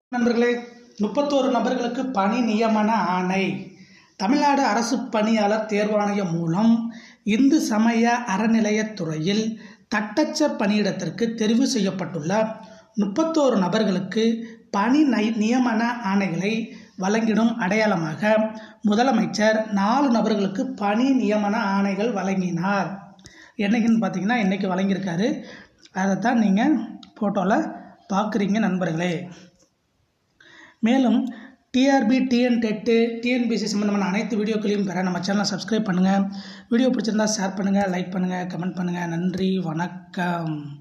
நண்பர்களே முப்பத்தோரு நபர்களுக்கு பணி நியமன ஆணை தமிழ்நாடு அரசு பணியாளர் தேர்வாணையம் மூலம் இந்து சமய அறநிலையத்துறையில் தட்டச்சர் பணியிடத்திற்கு தெரிவு செய்யப்பட்டுள்ள முப்பத்தோரு நபர்களுக்கு பணி நை நியமன ஆணைகளை வழங்கிடும் அடையாளமாக முதலமைச்சர் நாலு நபர்களுக்கு பணி நியமன ஆணைகள் வழங்கினார் என்னைக்குன்னு பார்த்தீங்கன்னா இன்றைக்கி வழங்கியிருக்காரு அதைத்தான் நீங்கள் ஃபோட்டோவில் பார்க்குறீங்க நண்பர்களே மேலும் டிஆர்பி டிஎன் டெட்டு டிஎன்பிசி சம்மந்தமான அனைத்து வீடியோக்களையும் பெற நம்ம சேனலை சப்ஸ்கிரைப் பண்ணுங்கள் வீடியோ பிடிச்சிருந்தா ஷேர் பண்ணுங்கள் லைக் பண்ணுங்கள் கமெண்ட் பண்ணுங்கள் நன்றி வணக்கம்